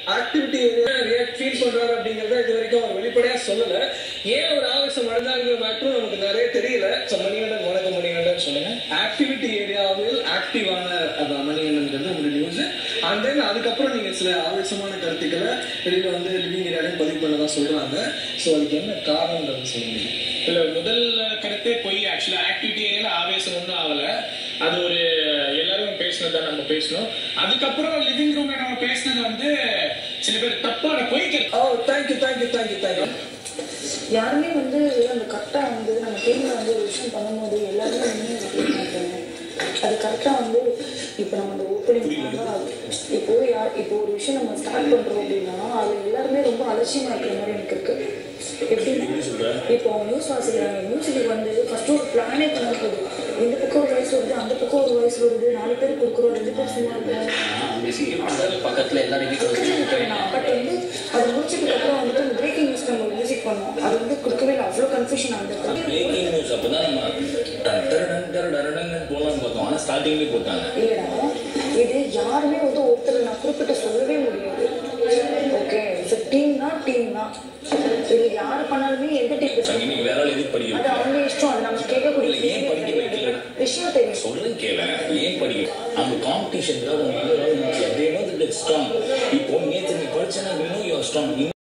Activity react feel பண்றாரு அப்படிங்கறத இது வரைக்கும் அவர் வெளிப்படையா சொல்லல ஏன் ஒரு ஆவேசம் அடைந்தாங்கிற மேட்ரும் நமக்கு நிறைய தெரியல ஸோ மணிகண்டன் வணக்கம் மணிகண்டன் சொல்லுங்க ஆக்டிவிட்டி ஏரியாவில் ஆக்டிவான அந்த மணிகண்டன்ங்கிறது உங்களுடைய நியூஸ் அண்ட் தென் அதுக்கப்புறம் நீங்க சில ஆவேசமான கருத்துக்களை வெளியில வந்து லிவிங் ஏரியாலையும் பதிவு பண்ணதான் சொல்றாங்க ஸோ அதுக்கு என்ன காரணம்ன்றது சொல்லுங்க இல்ல முதல் கருத்தே போய் ஆக்சுவலா ஆக்டிவிட்டி ஏரியால ஆவேசம் ஒன்றும் ஆகல அது ஒரு எல்லாரும் பேசினதை நம்ம பேசணும் அதுக்கப்புறம் லிவிங் ரூம்ல நம்ம பேசினது வந்து சில பேர் தப்பான பொய் கருத்து ஓ தேங்க்யூ தேங்க்யூ தேங்க்யூ தேங்க்யூ யாருமே வந்து அந்த கரெக்டாக வந்து நம்ம டீமில் வந்து ஒரு விஷயம் பண்ணும்போது எல்லாருமே வந்து மாட்டாங்க அது கரெக்டாக வந்து இப்போ நம்ம அந்த ஓப்பனிங் இப்போ யார் இப்போ ஒரு விஷயம் நம்ம ஸ்டார்ட் பண்ணுறோம் அப்படின்னா அது எல்லாருமே ரொம்ப அலட்சியமாக இருக்கிற மாதிரி எனக்கு இருக்கு எப்படின்னா இப்போ அவங்க நியூஸ் வாசிக்கிறாங்க நியூஸுக்கு வந்து ஃபர்ஸ்ட் ஒரு பிளானே பண்ண போகுது இந்த பக்கம் ஒரு வயசு வருது அந்த பக்கம் ஒரு வயசு வருது நாலு பேர் கொடுக்குறோம் ரெண்டு பேர் சும்மா இருக்கோம் பக்கத்துல எல்லாரும் வீட்டுல பட் வந்து அது முடிச்சதுக்கு அப்புறம் வந்துட்டு பிரேக்கிங் நியூஸ் நம்ம மியூசிக் பண்ணோம் அது வந்து கொடுக்கவே இல்லை அவ்வளோ கன்ஃபியூஷன் ஆகுது பிரேக்கிங் நியூஸ் அப்பதான் நம்ம டன் டரடன் டரடரடன்னு போலாம்னு பார்த்தோம் ஆனா ஸ்டார்டிங்லேயே போட்டாங்க இல்லைடா இது யாருமே வந்து ஒருத்தர் நான் குறிப்பிட்டு சொல்லவே முடியாது ஓகே ஸோ டீம்னா டீம் தான் இது யார் பண்ணாலுமே எந்த டீம் இன்னைக்கு வேற ஆள் எதுக்கு படிக்க அது அவங்க இஷ்டம் அது நம்ம கேட்கக்கூடிய இல்ல, ஏன் படிக்க வைக்கல? விஷயம் தெரியும் சொல்லுங்க கேள ஏன் படிக்க அந்த காம்படிஷன் தான் உங்களுக்கு அதே மாதிரி ஸ்ட்ராங் இப்போ நேற்று நீ படிச்சனா இன்னும் யூ ஸ்ட்ராங்